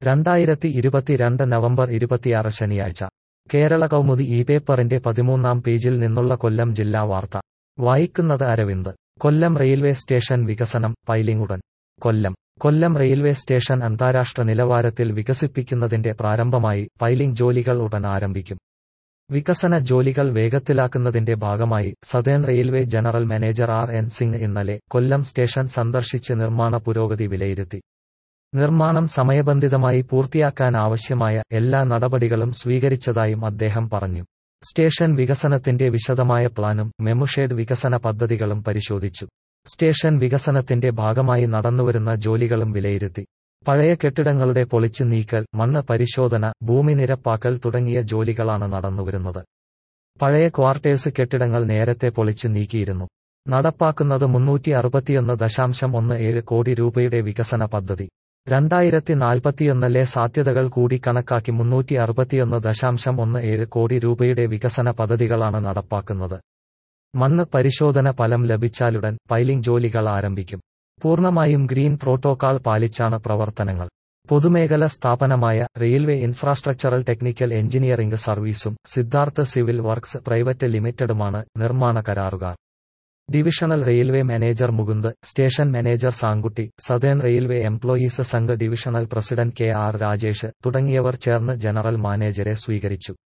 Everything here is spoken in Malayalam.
രണ്ടായിരത്തി ഇരുപത്തിരണ്ട് നവംബർ ഇരുപത്തിയാറ് ശനിയാഴ്ച കേരള കൗമുദി ഈ പേപ്പറിന്റെ പതിമൂന്നാം പേജിൽ നിന്നുള്ള കൊല്ലം ജില്ലാ വാർത്ത വായിക്കുന്നത് അരവിന്ദ് കൊല്ലം റെയിൽവേ സ്റ്റേഷൻ വികസനം പൈലിങ്ങുടൻ കൊല്ലം കൊല്ലം റെയിൽവേ സ്റ്റേഷൻ അന്താരാഷ്ട്ര നിലവാരത്തിൽ വികസിപ്പിക്കുന്നതിന്റെ പ്രാരംഭമായി പൈലിംഗ് ജോലികൾ ഉടൻ ആരംഭിക്കും വികസന ജോലികൾ വേഗത്തിലാക്കുന്നതിന്റെ ഭാഗമായി southern railway general manager R N Singh ഇന്നലെ കൊല്ലം സ്റ്റേഷൻ സന്ദർശിച്ച് നിർമ്മാണ പുരോഗതി വിലയിരുത്തി നിർമ്മാണം സമയബന്ധിതമായി പൂർത്തിയാക്കാൻ ആവശ്യമായ എല്ലാ നടപടികളും സ്വീകരിച്ചതായും അദ്ദേഹം പറഞ്ഞു സ്റ്റേഷൻ വികസനത്തിന്റെ വിശദമായ പ്ലാനും മെമുഷേഡ് വികസന പദ്ധതികളും പരിശോധിച്ചു സ്റ്റേഷൻ വികസനത്തിന്റെ ഭാഗമായി നടന്നുവരുന്ന ജോലികളും വിലയിരുത്തി പഴയ കെട്ടിടങ്ങളുടെ പൊളിച്ചു നീക്കൽ മണ്ണ് പരിശോധന ഭൂമി നിരപ്പാക്കൽ തുടങ്ങിയ ജോലികളാണ് നടന്നുവരുന്നത് പഴയ ക്വാർട്ടേഴ്സ് കെട്ടിടങ്ങൾ നേരത്തെ പൊളിച്ചു നീക്കിയിരുന്നു നടപ്പാക്കുന്നത് മുന്നൂറ്റി അറുപത്തിയൊന്ന് ദശാംശം ഒന്ന് ഏഴ് കോടി രൂപയുടെ വികസന പദ്ധതി രണ്ടായിരത്തി നാൽപ്പത്തിയൊന്നിലെ സാധ്യതകൾ കൂടി കണക്കാക്കി മുന്നൂറ്റി അറുപത്തിയൊന്ന് ദശാംശം ഒന്ന് ഏഴ് കോടി രൂപയുടെ വികസന പദ്ധതികളാണ് നടപ്പാക്കുന്നത് മണ്ണ് പരിശോധന ഫലം ലഭിച്ചാലുടൻ പൈലിംഗ് ജോലികൾ ആരംഭിക്കും പൂർണ്ണമായും ഗ്രീൻ പ്രോട്ടോക്കാൾ പാലിച്ചാണ് പ്രവർത്തനങ്ങൾ പൊതുമേഖല സ്ഥാപനമായ റെയിൽവേ ഇൻഫ്രാസ്ട്രക്ചറൽ ടെക്നിക്കൽ എഞ്ചിനീയറിംഗ് സർവീസും സിദ്ധാർത്ഥ സിവിൽ വർക്ക്സ് പ്രൈവറ്റ് ലിമിറ്റഡുമാണ് നിർമ്മാണ കരാറുകാർ divisional railway manager Mukund station manager Sankutty southern railway employees Sangh divisional president K R Rajesh തുടങ്ങിയവർ ചേർന്ന് ജനറൽ മാനേജരെ സ്വീകരിച്ചു